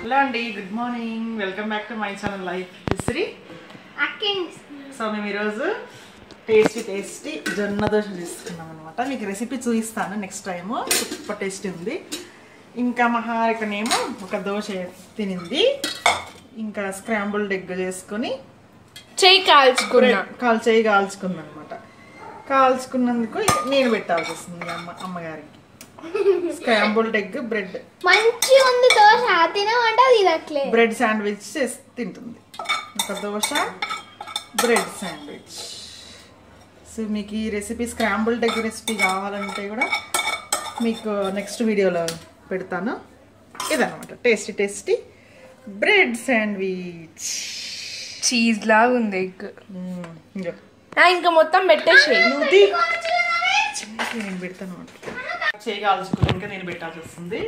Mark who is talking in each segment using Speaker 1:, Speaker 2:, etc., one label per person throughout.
Speaker 1: Hello అండి good morning welcome back to my channel life history
Speaker 2: అక్కింగ్
Speaker 1: so మేము ఈరోజు టేస్టీ టేస్టీ జొన్న దోశ తీసుకున్నాం అనమాట మీకు రెసిపీ చూపిస్తాను నెక్స్ట్ టైము సూపర్ టేస్టీ ఉంది ఇంకా మహారికనేమో ఒక దోశ తినింది ఇంకా స్క్రాంబుల్డ్ ఎగ్ చేసుకొని
Speaker 2: చెయ్యి కాల్చుకున్నా
Speaker 1: కాల్ చేయి కాల్చుకుంది అనమాట కాల్చుకున్నందుకు ఇక నేను పెట్టాల్సి వస్తుంది అమ్మ అమ్మగారికి స్క్రాంబుల్డ్ ఎగ్ బ్రెడ్
Speaker 2: మంచి ఉంది దోశ తినమంటే అది తినట్లే
Speaker 1: బ్రెడ్ శాండ్విచ్ చేసి తింటుంది ఒక దోశ బ్రెడ్ శాండ్విచ్ సో మీకు ఈ రెసిపీ స్క్రాంబుల్డ్ ఎగ్ రెసిపీ కావాలంటే కూడా మీకు నెక్స్ట్ వీడియోలో పెడతాను ఇదనమాట tasty tasty bread sandwich
Speaker 3: cheese లాగా ఉంది ఎగ్
Speaker 1: ఇంకా
Speaker 3: ఇంకా మొత్తం పెట్టేసేయి
Speaker 1: నువ్వు తీ. చిన్నకి నేను పెడతాను అనమాట చేయి కాల్చుకుని ఇంకా నేను పెట్టాల్సి వస్తుంది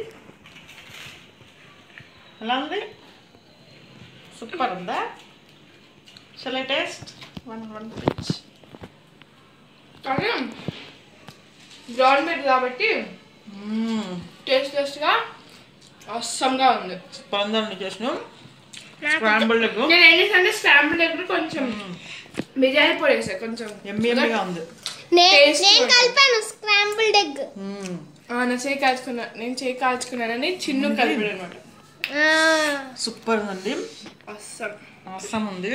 Speaker 1: ఎలా ఉంది సూపర్ ఉందా షల్ టేస్ట్ వన్ వన్ పిచ్
Speaker 3: కానీ గ్రౌండ్ బెడ్ కాబట్టి టేస్ట్ టేస్ట్గా అస్సంగా ఉంది
Speaker 1: సూపర్ ఉందండి చేసిన స్క్రాంబుల్ ఎగ్
Speaker 3: నేను ఏం చేసాను అంటే స్టాంపుల్ దగ్గర కొంచెం బిర్యానీ పొడి వేసా కొంచెం
Speaker 1: ఎమ్మి ఎమ్మిగా ఉంది
Speaker 2: నే-
Speaker 3: Taste
Speaker 2: నేను
Speaker 3: కూడా.
Speaker 2: కలిపాను స్క్రాంబుల్డ్ ఎగ్
Speaker 1: మ్మ్.
Speaker 3: ఆ, నా చేయి కాల్చుకున్నా నేను చేయి కాల్చుకున్నానని చిన్ను కలిపాడు అనమాట
Speaker 1: సూపర్ ఉందండి
Speaker 3: అస్సం
Speaker 1: అవసరం ఉంది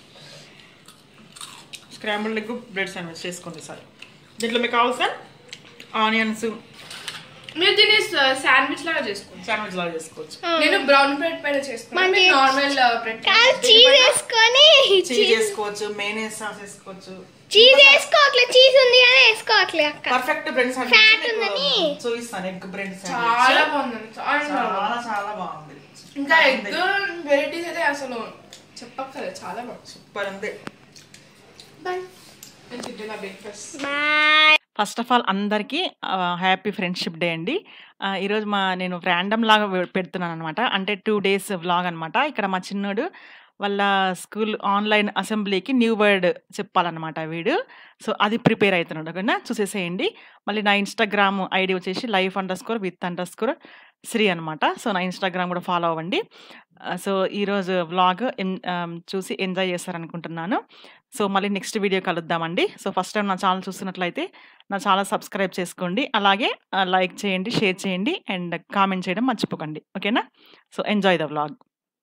Speaker 1: స్క్రాంబుల్ ఎగ్ బ్రెడ్ శాండ్విచ్ చేసుకోండి సార్ దీంట్లో మీకు కావాల్సిన ఆనియన్స్
Speaker 3: మీరు దీన్ని శాండ్విచ్ లాగా చేసుకోండి
Speaker 1: శాండ్విచ్ లాగా చేసుకోవచ్చు
Speaker 3: నేను బ్రౌన్ బ్రెడ్ పైన చేసుకున్నాను
Speaker 2: మంచి-
Speaker 3: నార్మల్ బ్రెడ్
Speaker 2: కాదు చీజ్ వేసుకొని
Speaker 1: చీజ్ వేసుకోవచ్చు మేనేజ్ సాస్ వేసుకోవచ్చు
Speaker 2: చీజ్ వేసుకోవట్లే చీజ్ ఉంది కానీ వేసుకోవట్లే అక్క
Speaker 1: పర్ఫెక్ట్ బ్రెడ్
Speaker 2: Fat
Speaker 1: శాండ్విచ్
Speaker 2: ఉందని.
Speaker 1: చూపిస్తాను ఎగ్ బ్రెడ్
Speaker 3: చాలా
Speaker 1: శాండ్విచ్
Speaker 3: బాగుంది చాలా బాగుంది.
Speaker 1: చాలా చాలా బాగుంది
Speaker 3: ఇంకా ఎగ్ వెరైటీస్ అయితే అసలు చెప్పక్కర్లేదు చాలా బాగుంది
Speaker 1: సూపర్ ఉంది
Speaker 3: బాయ్ నేను తింటున్నా breakfast
Speaker 2: bye
Speaker 1: first of all అందరికీ హ్యాపీ ఫ్రెండ్షిప్ డే అండి ఆ, ఈరోజు మా నేను ర్యాండమ్ లాగా పె- పెడుతున్నాను అనమాట అంటే టూ డేస్ వ్లాగ్ అనమాట ఇక్కడ మా చిన్నోడు వాళ్ళ స్కూల్ ఆన్లైన్ అసెంబ్లీకి న్యూ వర్డ్ చెప్పాలన్నమాట వీడు సో అది ప్రిపేర్ అవుతున్నాడు ఓకేనా చూసేసేయండి మళ్ళీ నా ఇన్స్టాగ్రామ్ ఐడి వచ్చేసి life under with under Sri అనమాట సో నా ఇన్స్టాగ్రామ్ కూడా ఫాలో అవ్వండి ఆ, సో ఈరోజు వ్లాగ్ చూసి ఎంజాయ్ చేస్తారనుకుంటున్నాను సో మళ్ళీ నెక్స్ట్ వీడియో కలుద్దామండి సో ఫస్ట్ టైం నా ఛానల్ చూస్తున్నట్లయితే నా ఛానల్ సబ్స్క్రైబ్ చేసుకోండి అలాగే లైక్ చేయండి షేర్ చేయండి అండ్ కామెంట్ చేయడం మర్చిపోకండి ఓకేనా so enjoy the vlog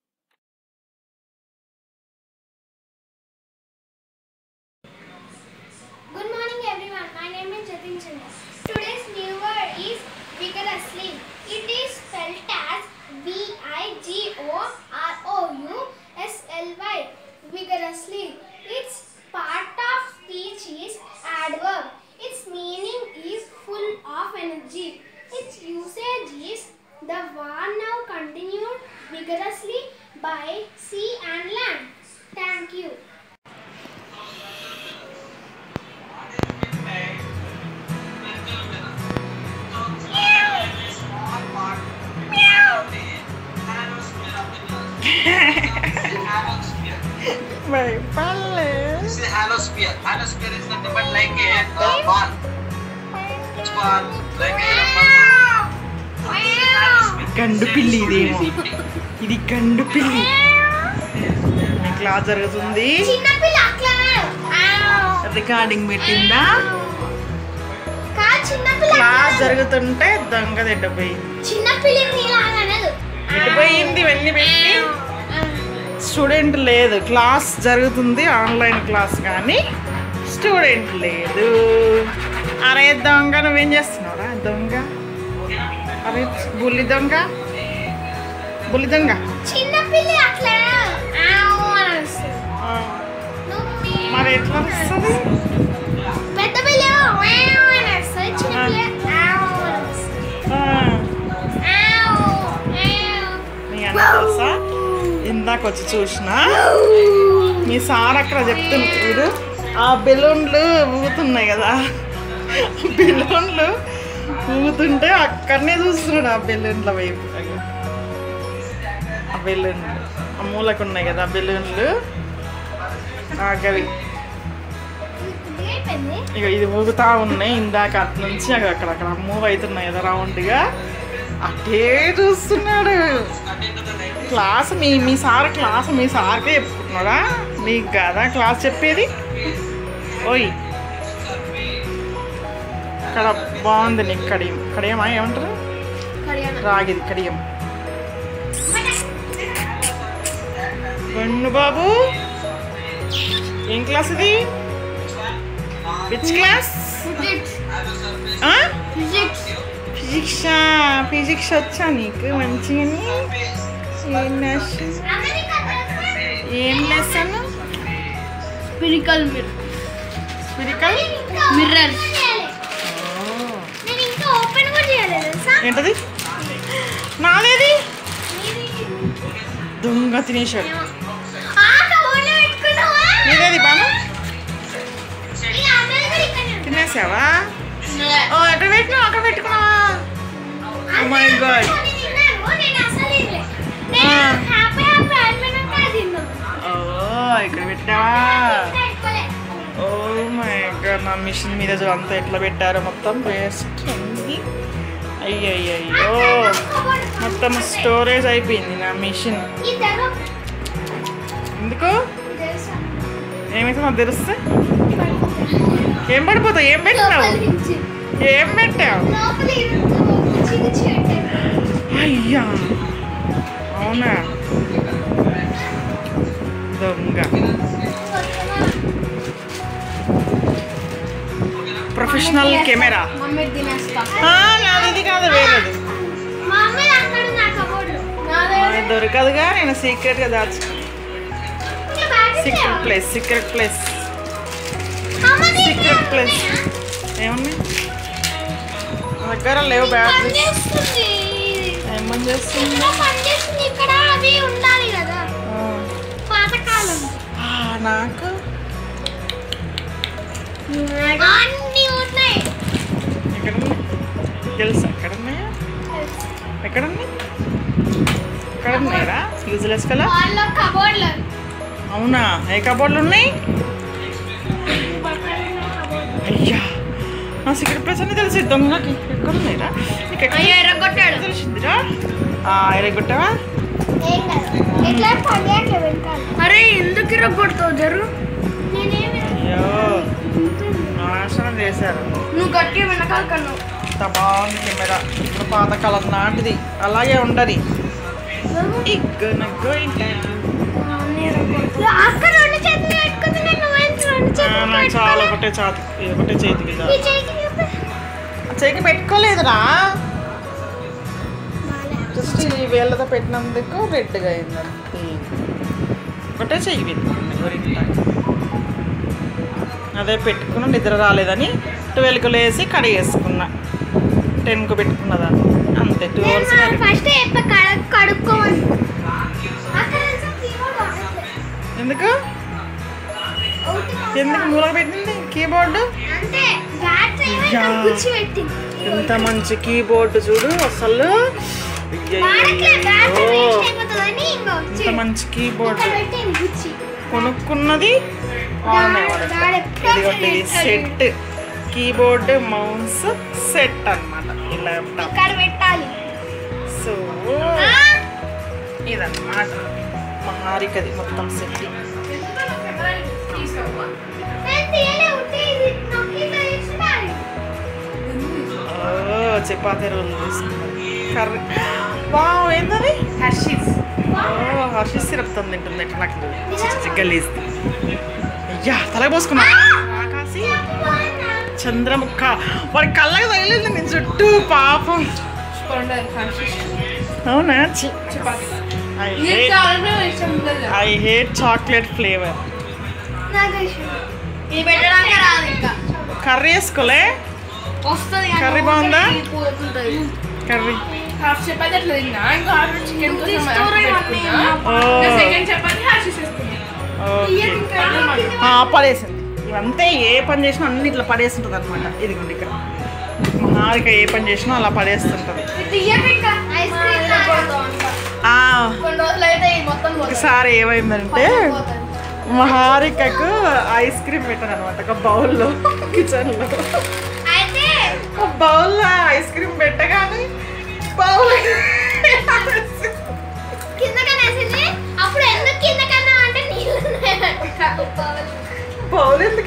Speaker 2: Good morning everyone. My name is Jatin Chandra. Today's new word is vigorously. It is spelled as V I G O R O U S L Y. Vigorously. Its part of speech is adverb. Its meaning is full of energy. Its usage is the war now continued vigorously by sea and land. Thank you.
Speaker 4: This is halosphere. Halosphere is nothing but like a uh, ball. Which ball? Like a rubber ball. This is halosphere.
Speaker 1: గండు పిల్లి ఇదేమో ఇది గండు పిల్లి మీ class జరుగుతుంది
Speaker 2: చిన్నపిల్ల అట్లనే
Speaker 1: recording పెట్టిందా
Speaker 2: కాదు చిన్నపిల్ల
Speaker 1: క్లాస్ జరుగుతుంటే దొంగ తిట్టపోయి
Speaker 2: చిన్నపిల్లని నీలాగనదు
Speaker 1: ఎటుపోయింది ఇవన్నీ పెట్టి స్టూడెంట్ లేదు క్లాస్ జరుగుతుంది ఆన్లైన్ క్లాస్ కానీ స్టూడెంట్ లేదు అరే దొంగ నువ్వేం చేస్తున్నావురా దొంగ అరే బుల్లి దొంగ బుల్లి దొంగ
Speaker 2: చిన్నపిల్లి అట్లా ఆవు అని అరుస్తుంది.
Speaker 1: ఆ,
Speaker 2: నువ్వు మీ-
Speaker 1: మరి ఎట్లా వస్తుంది
Speaker 2: పెద్ద పిల్ల ఏమో ఆవు అని అరుస్తుంది. చిన్న పిల్ల ఆవు అని అరుస్తుంది.
Speaker 1: ఆ,
Speaker 2: ఆవు, ఆవు.
Speaker 1: నీ అన్న తెలుసా ఇందాక వచ్చి చూసిన మీ సార్ అక్కడ చెప్తున్నాడు ఆ బెలూన్లు ఊగుతున్నాయి కదా బెలూన్లు ఊగుతుంటే అక్కడనే చూస్తున్నాడు ఆ బెలూన్ల వైపు ఆ బెలూన్లు ఆ మూలకు ఉన్నాయి కదా ఆ బెలూన్లు ఆ గవి
Speaker 2: ఇది అయిపోయింది.
Speaker 1: ఇక ఇది ఊగుతా ఉన్నాయి ఇందాక అటు నుంచి అక్కడ అక్కడ మూవ్ అవుతున్నాయి కదా రౌండ్గా అటే చూస్తున్నాడు క్లాస్ మీ మీ సార్ క్లాస్ మీ సార్కే చెప్పుకుంటున్నాడా నీకు కదా క్లాస్ చెప్పేది ఓయ్ ఇక్కడ బాగుంది నీకు కడియం కడియమా ఏమంటారు రాగిది కడియం గన్ను బాబు ఏం క్లాస్ ఇది which class
Speaker 2: physics
Speaker 1: physics physics వచ్చా నీకు మంచిగాని ఏం లెసన్ ఏం lesson
Speaker 2: spherical mirror
Speaker 1: spherical
Speaker 2: mirror నేను ఇంకా ఓపెన్ కూడా చేయలేదు తెలుసా
Speaker 1: ఏంటది నాదేది దొంగ తినేశాడు
Speaker 2: ఆ కవర్లో పెట్టుకున్నావా
Speaker 1: నీదేది బాను
Speaker 2: ఈ అమ్మాయి కూడా ఇక్కడే ఉంది.
Speaker 1: తినేసావా ఓ ఎక్కడ పెట్టినావు అక్కడ పెట్టుకున్నావా ఓ మై గాడ్
Speaker 2: నేను తిన్నాను, నేను అసలు తినలే. నేను
Speaker 1: ఆ.
Speaker 2: హ్యాపీ హ్యాపీ అయిపోయినాక తిన్నాను.
Speaker 1: ఓ ఇక్కడ పెట్టావా
Speaker 2: ఇంకా ఎక్కువలే.
Speaker 1: ఓ మై గాడ్ నా మిషన్ మీద చూ- అంతా ఎట్లా పెట్టారో మొత్తం వేస్ట్ ఉంది అయ్యయ్యో మొత్తం స్టోరేజ్ అయిపోయింది నా మిషన్
Speaker 2: ఈ తెగ
Speaker 1: ఎందుకు
Speaker 2: తెలుసా?
Speaker 1: ఏమైతే నాకు తెలిస్తే ఏం పడిపోతావు ఏం పెట్టినావు
Speaker 2: లోపల నుంచి.
Speaker 1: ఏం పెట్టావు
Speaker 2: లోపల ఇరుకు చిన్న చిన్న
Speaker 1: అయ్యా అవునా దొంగ ప్రొఫెషనల్ కెమెరా
Speaker 2: మమ్మీ తినేస్తా
Speaker 1: నాది ఇది కాదు వేరేది
Speaker 2: మా అమ్మ అక్కడ ఉంది ఆ కబోర్డ్లో
Speaker 1: అది దొరకదుగా నేను సీక్రెట్గా దాచు secret place secret place secret place ఏమున్నాయి నా దగ్గర లేవు బ్యాటరీస్
Speaker 2: పనిచేస్తుంది
Speaker 1: ఏమని చేస్తుంది
Speaker 2: ఇందులో పనిచేస్తుంది ఇక్కడ అవి ఉండాలి కదా
Speaker 1: ఆ,
Speaker 2: పాతకాలం
Speaker 1: ఆ, నాకు
Speaker 2: అన్ని ఉన్నాయి
Speaker 1: ఎక్కడ ఉన్నాయి తెలుసా ఎక్కడ ఉన్నాయా ఎక్కడ ఉన్నాయి ఎక్కడ ఉన్నాయరా యూజ్లెస్ కదా
Speaker 2: వాళ్ళ కబోర్డ్లో
Speaker 1: అవునా ఏ కబోర్డ్లు ఉన్నాయి అయ్యా నా సీక్రెట్ ప్లేస్ అని తెలిసి దొంగకి ఎక్కడ ఉన్నాయిరా నీకు ఎక్కడ
Speaker 2: అయ్యో ఎర్రగొట్టాడు
Speaker 1: తెలిసిందిరా ఆ ఎరగొట్టావా
Speaker 2: ఏం కాదు ఎట్లా పండుగ వెనకాల
Speaker 3: అరే ఎందుకు ఇరగొడతావు జరు
Speaker 2: నేనేమి
Speaker 1: అయ్యో నాశనం చేశారు
Speaker 3: నువ్వు గట్టిగా వెనకాల కన్నావు
Speaker 1: ఇంత బాగుంది కెమెరా ఇప్పుడు పాతకాలం నాటిది అలాగే ఉండని ఇగ్గనగ్గో ఇంటాడు.
Speaker 2: అక్కడ రెండు చేతులు పెట్టుకుంది నేను నువ్వేంటి రెండు
Speaker 1: ఆ,
Speaker 2: చేతులు
Speaker 1: నాకు చాలా
Speaker 2: పెట్టుకోలే?
Speaker 1: ఒకటే చాతి ఇది ఒకటే చేతికి
Speaker 2: ఈ
Speaker 1: చాలు
Speaker 2: చేతికి చూపి.
Speaker 1: చేతికి పెట్టుకోలేదురా జస్ట్ ఈ వేళ్ళతో పెట్టినందుకు రెడ్గా అయింది అంతే ఒకటే చెయ్యి పెట్టుకుంది గోరింటాకు. అదే పెట్టుకున్న నిద్ర రాలేదని ట్వెల్వ్కి లేసి కడిగేసుకున్నా టెన్కు పెట్టుకున్నదాన్ని అంతే టూ
Speaker 2: నేను
Speaker 1: అవర్స్
Speaker 2: మా ఫస్ట్ చెప్ప కడు- కడుక్కోమని అక్కడ నుంచి keyboard వాడట్లే.
Speaker 1: ఎందుకు
Speaker 2: ఒకటి
Speaker 1: ఎందుకు మూల పెట్టింది కీబోర్డు
Speaker 2: అంతే బ్యాటరీ ఏమో ఇక్కడ
Speaker 1: యా.
Speaker 2: గుచ్చి పెట్టింది
Speaker 1: ఎంత మంచి కీబోర్డు చూడు అసలు
Speaker 2: వాడట్లే బ్యాటరీ
Speaker 1: అయ్యయ్యో.
Speaker 2: వేస్ట్ అయిపోతుందని ఇంకా వచ్చి
Speaker 1: ఎంత మంచి కీబోర్డ్
Speaker 2: ఇక్కడ పెట్టింది గుచ్చి
Speaker 1: కొనుక్కున్నది వాడనే వాడట్లే.
Speaker 2: వాడు ఎప్పుడు
Speaker 1: ఇదిగోండి ఇది సెట్ కీబోర్డ్ మౌస్ సెట్ అన్నమాట ఈ ల్యాప్టాప్
Speaker 2: ఇక్కడ పెట్టాలి
Speaker 1: సో
Speaker 2: ఆ?
Speaker 1: ఇదన్నమాట మహారికది మొత్తం సెట్
Speaker 2: నేను తీయలే ఉంటే ఇది నొక్కి ఇట్లా తీసుకోవాలి.
Speaker 1: ఓ చపాతీ రోల్ తీసుకున్నాను కర్రీ వావ్ ఏంటది
Speaker 3: హర్షీస్
Speaker 1: ఓ హర్షి సిరప్ తో తింటుంది ఇట్లా నాకు గలీజ్ది అయ్యా తలకి పోసుకున్నా ఆకాశి
Speaker 2: బాగుందా?
Speaker 1: చంద్రముఖ వాడి కళ్ళకి తగిలింది నేను చుట్టూ పాపం
Speaker 3: సూపర్ ఉండదు హర్షీస్
Speaker 1: అవునా
Speaker 3: చపాతి
Speaker 1: ఐ
Speaker 3: నీకు
Speaker 1: హేట్
Speaker 3: కావాలంటే ఇష్టం ఉండదు
Speaker 1: ఐ హేట్ చాక్లెట్ ఫ్లేవర్
Speaker 2: నాకు ఇష్టం.
Speaker 3: ఇది పెట్టడానికి రాదు ఇంకా
Speaker 1: కర్రీ వేసుకోలే
Speaker 3: వస్తుంది
Speaker 1: కర్రీ బాగుందా?
Speaker 3: పోతుంటుంది
Speaker 1: కర్రీ
Speaker 3: హాఫ్ చపాతి అట్లా తిన్నా ఇంకా హాఫ్ చికెన్ కోసం పెట్టుకున్నా
Speaker 1: ఓ
Speaker 3: సెకండ్ చపాతి హార్షీస్ వేసుకున్నా
Speaker 1: ఓకే ఆ, పడేసింది ఇవంతే ఏ పని చేసినా అన్ని ఇట్లా పడేస్తుంటుంది అనమాట ఇదిగోండి ఇక్కడ మహారిక ఏ పని చేసినా అలా పడేస్తుంటుంది
Speaker 2: ఇంకా ఐస్ క్రీమ్ తాగాలి.
Speaker 1: ఆ,
Speaker 3: కొన్ని రోజులు అయితే ఈ మొత్తం పోతుంది.
Speaker 1: ఒకసారి ఏమైందంటే
Speaker 3: పోతుంది.
Speaker 1: మహారికకు ఐస్ క్రీమ్ పెట్టాను అనమాట ఒక బౌల్లో కిచెన్లో
Speaker 2: అయితే
Speaker 1: ఒక బౌల్లో ఐస్ క్రీమ్ పెట్టగానే బౌల్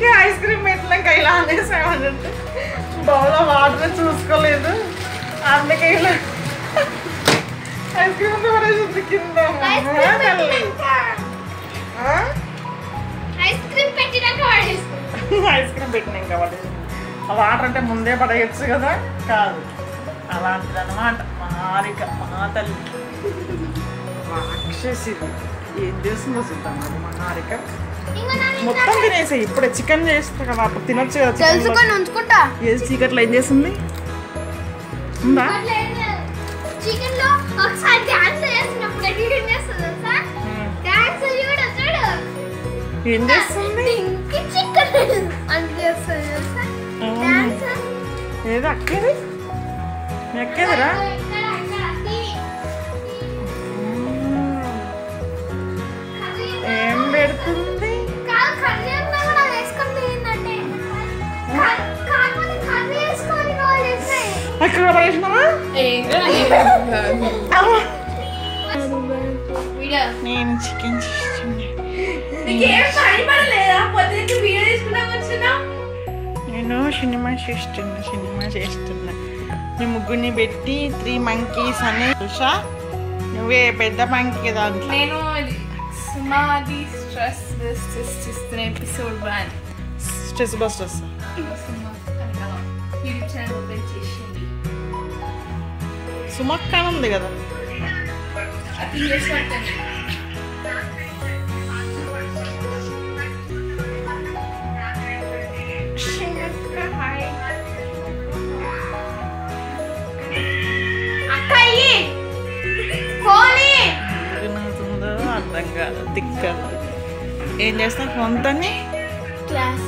Speaker 1: ఊరికే ఐస్ క్రీమ్ పెట్టినాక ఇలా అనేసామంటే బౌల్లో వాటర్ చూసుకోలేదు అందుకే ఇలా ఐస్ క్రీమ్ పడేసింది కింద
Speaker 2: ఐస్
Speaker 1: ఆ,
Speaker 2: క్రీమ్
Speaker 1: తల్లి.
Speaker 2: పెట్టినాక
Speaker 1: ఆ?
Speaker 2: ఐస్ క్రీమ్ పెట్టినాక పడేసుకో
Speaker 1: ఐస్ క్రీమ్ పెట్టినాం కాబట్టి ఆ వాటర్ అంటే ముందే పడేయచ్చు కదా కాదు అలాంటిది అనమాట మారిక మా తల్లి రాక్షసి ఏం చేస్తుందో చూద్దాం మరి మా హారిక
Speaker 2: ఇంకా నాకు
Speaker 1: మొత్తం తినేసి ఇప్పుడే చికెన్ చేస్తా కదా అప్పుడు తినొచ్చు కదా chicken లో.
Speaker 2: తెలుసుకొని ఉంచుకుంటా
Speaker 1: ఏది చీకట్లో ఏం చేస్తుంది ఉందా
Speaker 2: చికెన్ లో ఒకసారి డాన్స్ చేసినప్పుడు ఎడిట్ ఏం చేస్తుంది తెలుసా డాన్స్ చూడు చూడు
Speaker 1: ఏం చేస్తుంది
Speaker 2: ఇంకి చికెన్ అని చేస్తుంది తెలుసా
Speaker 1: అవును.
Speaker 2: డాన్స్
Speaker 1: ఏది అక్కేది మీ అక్కేదిరా
Speaker 2: ఇక్కడ ఇక్కడ టీవీ
Speaker 1: ఏం పెడుతుంది
Speaker 2: కాదు కర్రీ అన్నా కూడా వేసుకొని తిందంటే కాకపోతే కర్రీ వేసుకొని కాల్ చేస్తాయి
Speaker 1: అక్కడ పడేసినావా
Speaker 2: వీడియో
Speaker 1: నేను చికెన్ చేస్తున్నా
Speaker 3: నీకేం పని పడలేదా పొద్దున్న వీడియో తీసుకున్నా వచ్చినా
Speaker 1: నేను సినిమా చేస్తున్నా సినిమా చేస్తున్నా మీ ముగ్గురిని పెట్టి త్రీ మంకీస్ అని చూసా నువ్వే పెద్ద మంకీ దాంట్లో
Speaker 3: నేను ఇది సుమాది స్ట్రెస్ టెస్ట్ ఇస్తున్న episode one
Speaker 1: stress busters
Speaker 3: YouTube channel open చేసింది
Speaker 1: సుమక్క అని ఉంది కదా
Speaker 3: అది చేసినట్టుంది
Speaker 2: అక్కయ్యి ఫోన్
Speaker 1: ఏమవుతుందో అర్థం కాదు తిక్కదు ఏం చేస్తా ఫోన్తోని
Speaker 2: క్లాస్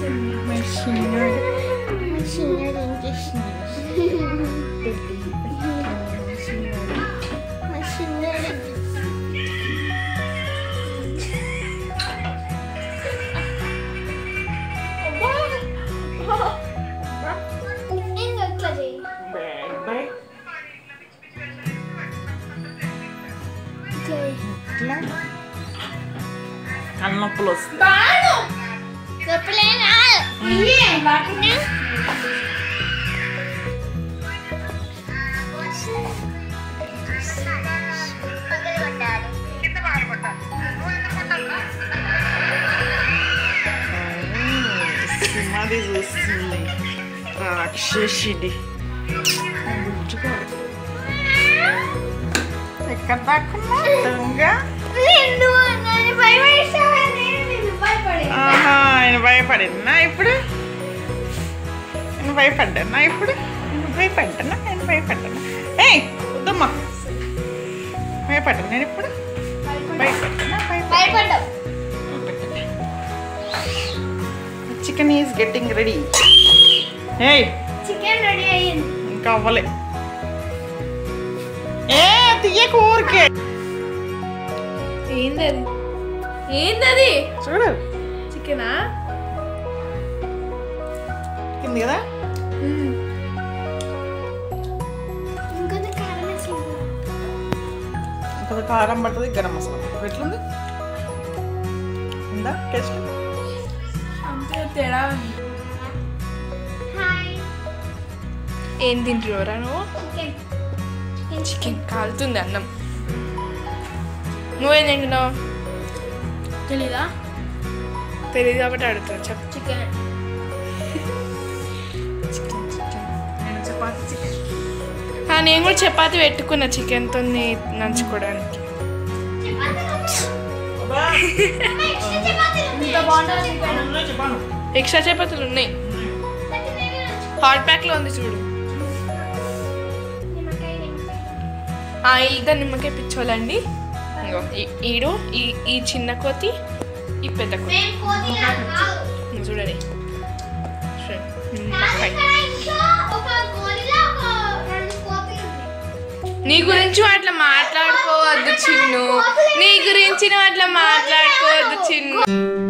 Speaker 2: ఇట్లా చేయి ఇట్లా చేయి
Speaker 1: ఇట్లా కన్నొప్పులు వస్తాయి
Speaker 3: బాను
Speaker 2: చెప్పలేనా
Speaker 1: సినిమాది చూస్తుంది రాక్షసిది ఎక్కడ దాక్కున్నా దొంగ
Speaker 2: నిన్ను నన్ను భయపడేసావని నిన్ను భయపడే
Speaker 1: ఆహా ఆయన భయపడినా ఇప్పుడు నేను భయపడ్డానా ఇప్పుడు నేను భయపడ్డానా నేను భయపడ్డానా ఏయ్ వద్దమ్మా భయపడ్డాను నేను ఇప్పుడు భయపడ్డానా
Speaker 2: భయపడ్డావు
Speaker 1: చికెన్ ఈజ్ గెట్టింగ్ రెడీ ఏయ్
Speaker 2: చికెన్ రెడీ అయ్యింది
Speaker 1: ఇంకా అవ్వలే ఏ తీయకు ఊరికే
Speaker 3: ఏందది ఏందది
Speaker 1: చూడు
Speaker 3: చికెనా
Speaker 1: కింది కదా
Speaker 2: ఇంకొంచెం కారం వేసింది
Speaker 1: ఇంకా కారం పడుతుంది గరం మసాలా ఇప్పుడు ఎట్లుంది ఉందా టేస్ట్
Speaker 3: అంతే తేడా ఉంది.
Speaker 2: హాయ్
Speaker 3: ఏం తింటున్నారా నువ్వు
Speaker 2: చికెన్
Speaker 3: చికెన్ కాలుతుంది అన్నం నువ్వేం తింటున్నావు
Speaker 2: తెలీదా
Speaker 3: తెలియదు కాబట్టి అడుగుతాను చెప్పు
Speaker 2: చికెన్
Speaker 3: చికెన్ చికెన్
Speaker 1: నేను చపాతి చికెన్
Speaker 3: ఆ, నేను కూడా చపాతి పెట్టుకున్నా చికెన్తో నంచుకోవడానికి
Speaker 2: ఇంత బాగుంటుంది
Speaker 1: చెప్పాను
Speaker 3: ఎక్స్ట్రా చపాతీలు ఉన్నాయి హాట్ ప్యాక్లో ఉంది చూడు ఆ, ఇద్దరు నిమ్మకాయ పిచ్చోళ్ళండి ఇంగో ఈ- ఈడు ఈ ఈ చిన్న కోతి ఈ పెద్ద కోతి ఇంగో చూడండి చూడండి, నిమ్మకాయ నీ గురించి నువ్వు అట్లా మాట్లాడుకోవద్దు చిన్ను నీ గురించి నువ్వు అట్లా మాట్లాడుకోవద్దు చిన్ను